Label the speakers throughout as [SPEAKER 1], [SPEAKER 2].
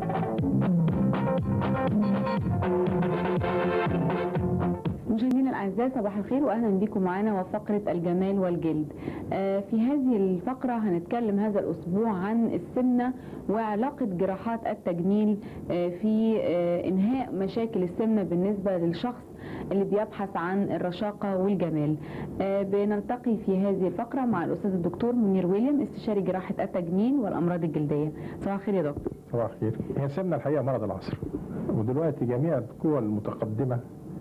[SPEAKER 1] مشاهدينا الاعزاء صباح الخير واهلا بكم معنا وفقره الجمال والجلد. آه، في هذه الفقره هنتكلم هذا الاسبوع عن السمنه وعلاقه جراحات التجميل آه، في آه، انهاء مشاكل السمنه بالنسبه للشخص اللي بيبحث عن الرشاقه والجمال. آه، بنلتقي في هذه الفقره مع الاستاذ الدكتور منير ويليام استشاري جراحه التجميل والامراض الجلديه. صباح الخير يا دكتور.
[SPEAKER 2] صباح الخير هي السمنه الحقيقه مرض العصر ودلوقتي جميع القوى المتقدمه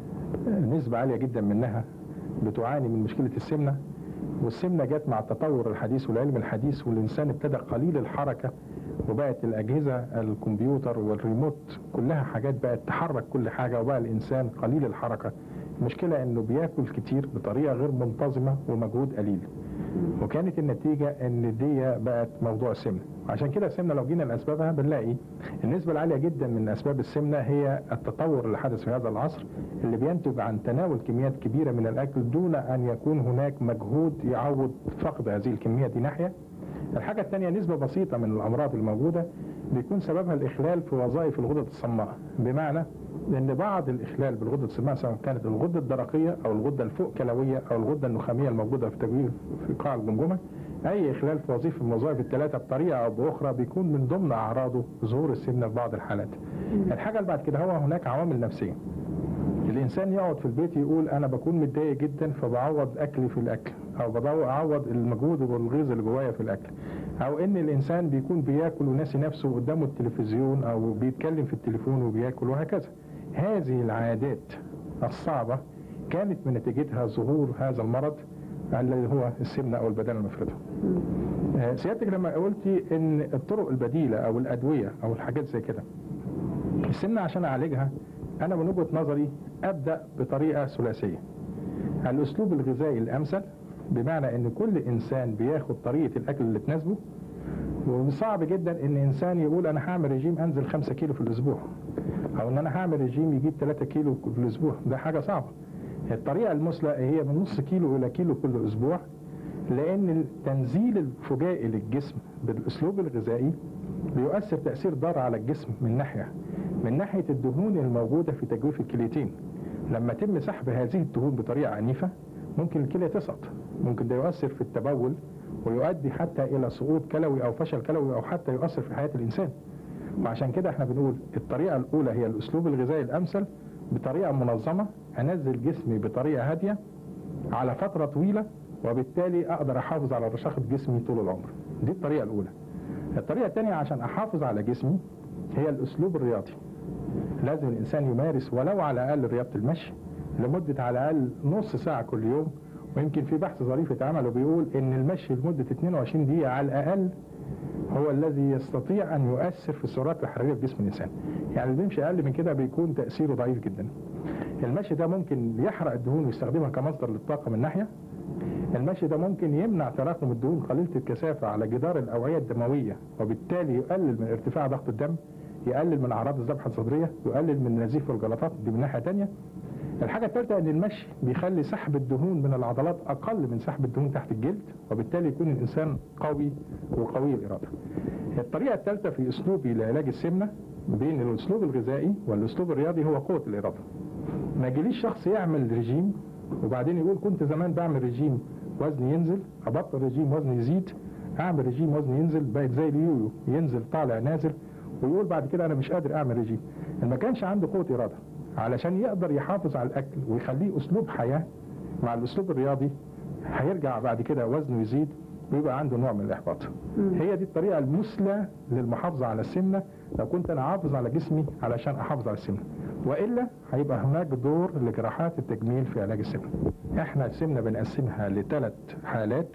[SPEAKER 2] نسبه عاليه جدا منها بتعاني من مشكله السمنه والسمنه جت مع التطور الحديث والعلم الحديث والانسان ابتدى قليل الحركه وبقت الاجهزه الكمبيوتر والريموت كلها حاجات بقت تحرك كل حاجه وبقى الانسان قليل الحركه المشكله انه بياكل كتير بطريقه غير منتظمه ومجهود قليل وكانت النتيجه ان دي بقت موضوع السمنه عشان كده السمنه لو جينا لاسبابها بنلاقي النسبه العاليه جدا من اسباب السمنه هي التطور اللي حدث في هذا العصر اللي بينتج عن تناول كميات كبيره من الاكل دون ان يكون هناك مجهود يعوض فقد هذه الكميه دي ناحيه الحاجه الثانيه نسبه بسيطه من الامراض الموجوده بيكون سببها الاخلال في وظائف الغدد الصماء بمعنى ان بعض الاخلال بالغده الصماء سواء كانت الغده الدرقيه او الغده الفوق كلويه او الغده النخاميه الموجوده في تجويف في قاع الجمجمه اي اخلال في وظيفه من الوظائف الثلاثه بطريقه او باخرى بيكون من ضمن اعراضه ظهور السمنه في بعض الحالات. الحاجه اللي بعد كده هو هناك عوامل نفسيه. الانسان يقعد في البيت يقول انا بكون متضايق جدا فبعوض اكلي في الاكل او بعوض المجهود والغيظ اللي جوايا في الاكل او ان الانسان بيكون بياكل وناسي نفسه قدامه التلفزيون او بيتكلم في التليفون وبياكل وهكذا هذه العادات الصعبه كانت من نتيجتها ظهور هذا المرض الذي هو السمنه او البدانه المفرطه آه، سيادتك لما قلتي ان الطرق البديله او الادويه او الحاجات زي كده السمنه عشان اعالجها انا من وجهه نظري ابدا بطريقه ثلاثيه الاسلوب الغذائي الامثل بمعنى ان كل انسان بياخد طريقه الاكل اللي تناسبه وصعب جدا ان انسان يقول انا هعمل رجيم انزل 5 كيلو في الاسبوع او ان انا هعمل رجيم يجيب 3 كيلو في الاسبوع ده حاجه صعبه الطريقه المثلى هي من نص كيلو الى كيلو كل اسبوع لان التنزيل الفجائي للجسم بالاسلوب الغذائي بيؤثر تاثير ضار على الجسم من ناحيه من ناحيه الدهون الموجوده في تجويف الكليتين لما يتم سحب هذه الدهون بطريقه عنيفه ممكن الكليه تسقط ممكن ده يؤثر في التبول ويؤدي حتى الى سقوط كلوي او فشل كلوي او حتى يؤثر في حياه الانسان وعشان كده احنا بنقول الطريقه الاولى هي الاسلوب الغذائي الامثل بطريقه منظمه انزل جسمي بطريقه هاديه على فتره طويله وبالتالي اقدر احافظ على رشاقه جسمي طول العمر دي الطريقه الاولى الطريقه الثانيه عشان احافظ على جسمي هي الاسلوب الرياضي لازم الانسان يمارس ولو على الاقل رياضه المشي لمده على الاقل نص ساعه كل يوم ويمكن في بحث ظريف اتعمل وبيقول ان المشي لمده 22 دقيقه على الاقل هو الذي يستطيع ان يؤثر في السعرات الحراريه في جسم الانسان يعني اللي بيمشي اقل من كده بيكون تاثيره ضعيف جدا المشي ده ممكن يحرق الدهون ويستخدمها كمصدر للطاقه من ناحيه المشي ده ممكن يمنع تراكم الدهون قليله الكثافه على جدار الاوعيه الدمويه وبالتالي يقلل من ارتفاع ضغط الدم يقلل من اعراض الذبحه الصدريه يقلل من النزيف والجلطات دي من ناحيه ثانيه الحاجة الثالثة ان المشي بيخلي سحب الدهون من العضلات اقل من سحب الدهون تحت الجلد وبالتالي يكون الانسان قوي وقوي الاراده. الطريقة الثالثة في اسلوبي لعلاج السمنة بين الاسلوب الغذائي والاسلوب الرياضي هو قوة الاراده. ما يجيليش شخص يعمل رجيم وبعدين يقول كنت زمان بعمل رجيم وزني ينزل ابطل رجيم وزني يزيد اعمل رجيم وزني ينزل بقت زي اليويو ينزل طالع نازل ويقول بعد كده انا مش قادر اعمل رجيم. ما كانش عنده قوة اراده. علشان يقدر يحافظ على الاكل ويخليه اسلوب حياه مع الاسلوب الرياضي هيرجع بعد كده وزنه يزيد ويبقى عنده نوع من الاحباط. هي دي الطريقه المثلى للمحافظه على السمنه لو كنت انا حافظ على جسمي علشان احافظ على السمنه. والا هيبقى هناك دور لجراحات التجميل في علاج السمنه. احنا السمنه بنقسمها لثلاث حالات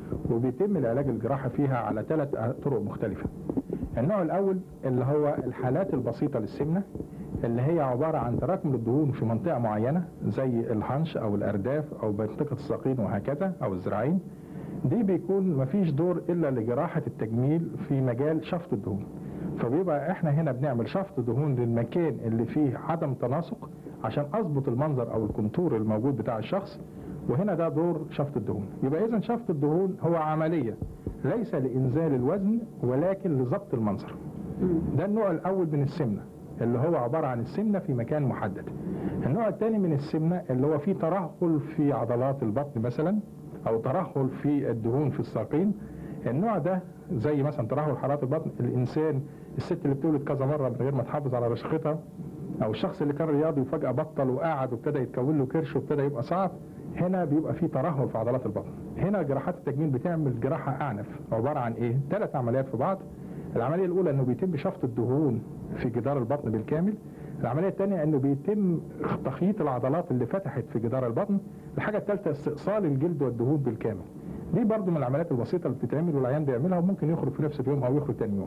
[SPEAKER 2] وبيتم العلاج الجراحي فيها على ثلاث طرق مختلفه. النوع الاول اللي هو الحالات البسيطه للسمنه اللي هي عبارة عن تراكم الدهون في منطقة معينة زي الهنش أو الأرداف أو منطقة الساقين وهكذا أو الذراعين دي بيكون مفيش دور إلا لجراحة التجميل في مجال شفط الدهون فبيبقى احنا هنا بنعمل شفط دهون للمكان اللي فيه عدم تناسق عشان اظبط المنظر او الكونتور الموجود بتاع الشخص وهنا ده دور شفط الدهون يبقى اذا شفط الدهون هو عملية ليس لإنزال الوزن ولكن لضبط المنظر ده النوع الاول من السمنه اللي هو عباره عن السمنه في مكان محدد النوع الثاني من السمنه اللي هو فيه ترهل في عضلات البطن مثلا او ترهل في الدهون في الساقين النوع ده زي مثلا ترهل حراره البطن الانسان الست اللي بتولد كذا مره من غير ما تحافظ على رشاقتها او الشخص اللي كان رياضي وفجاه بطل وقعد وابتدى يتكون له كرش وابتدى يبقى صعب هنا بيبقى في ترهل في عضلات البطن هنا جراحات التجميل بتعمل جراحه اعنف عباره عن ايه ثلاث عمليات في بعض العمليه الاولى انه بيتم شفط الدهون في جدار البطن بالكامل العمليه الثانيه انه بيتم تخييط العضلات اللي فتحت في جدار البطن الحاجه الثالثه استئصال الجلد والدهون بالكامل دي برضو من العمليات البسيطه اللي بتتعمل والعيان بيعملها وممكن يخرج في نفس اليوم او يخرج ثاني يوم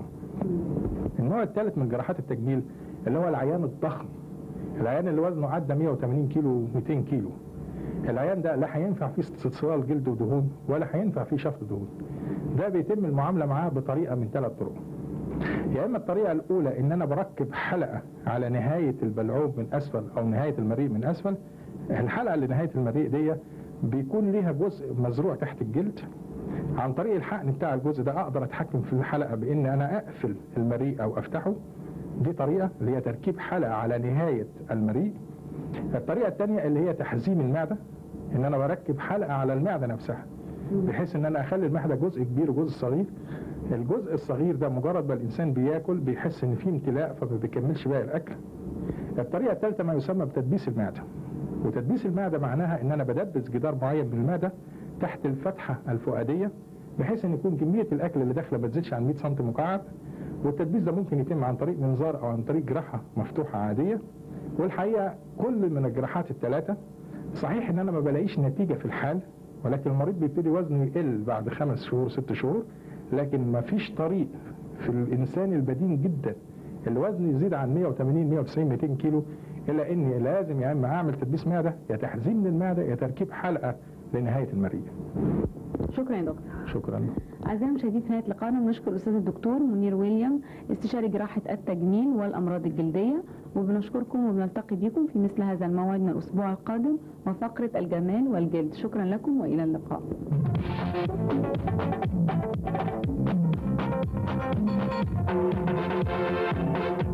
[SPEAKER 2] النوع الثالث من جراحات التجميل اللي هو العيان الضخم العيان اللي وزنه عدى 180 كيلو 200 كيلو العيان ده لا هينفع فيه استئصال جلد ودهون ولا هينفع فيه شفط دهون ده بيتم المعامله معاه بطريقه من ثلاث طرق يا اما الطريقه الاولى ان انا بركب حلقه على نهايه البلعوم من اسفل او نهايه المريء من اسفل الحلقه اللي نهايه المريء دي بيكون ليها جزء مزروع تحت الجلد عن طريق الحقن بتاع الجزء ده اقدر اتحكم في الحلقه بان انا اقفل المريء او افتحه دي طريقه اللي هي تركيب حلقه على نهايه المريء الطريقه الثانيه اللي هي تحزيم المعده ان انا بركب حلقه على المعده نفسها بحيث ان انا اخلي المعده جزء كبير وجزء صغير الجزء الصغير ده مجرد ما الانسان بياكل بيحس ان فيه امتلاء فما بيكملش باقي الاكل الطريقه الثالثه ما يسمى بتدبيس المعده وتدبيس المعده معناها ان انا بدبس جدار معين من المعده تحت الفتحه الفؤاديه بحيث ان يكون كميه الاكل اللي داخله ما تزيدش عن 100 سم مكعب والتدبيس ده ممكن يتم عن طريق منظار او عن طريق جراحه مفتوحه عاديه والحقيقه كل من الجراحات الثلاثه صحيح ان انا ما بلاقيش نتيجه في الحال ولكن المريض بيبتدي وزنه يقل بعد خمس شهور ست شهور لكن ما فيش طريق في الانسان البدين جدا اللي وزنه يزيد عن 180 190 200 كيلو الا اني لازم يا اما اعمل تدبيس معده يا تحزيم للمعده يا تركيب حلقه لنهايه المريء.
[SPEAKER 1] شكرا يا دكتور
[SPEAKER 2] شكرا.
[SPEAKER 1] اعزائي المشاهدين في نهايه لقائنا بنشكر الاستاذ الدكتور منير ويليام استشاري جراحه التجميل والامراض الجلديه وبنشكركم وبنلتقي بكم في مثل هذا الموعد من الاسبوع القادم وفقره الجمال والجلد شكرا لكم والى اللقاء.
[SPEAKER 3] Thank you.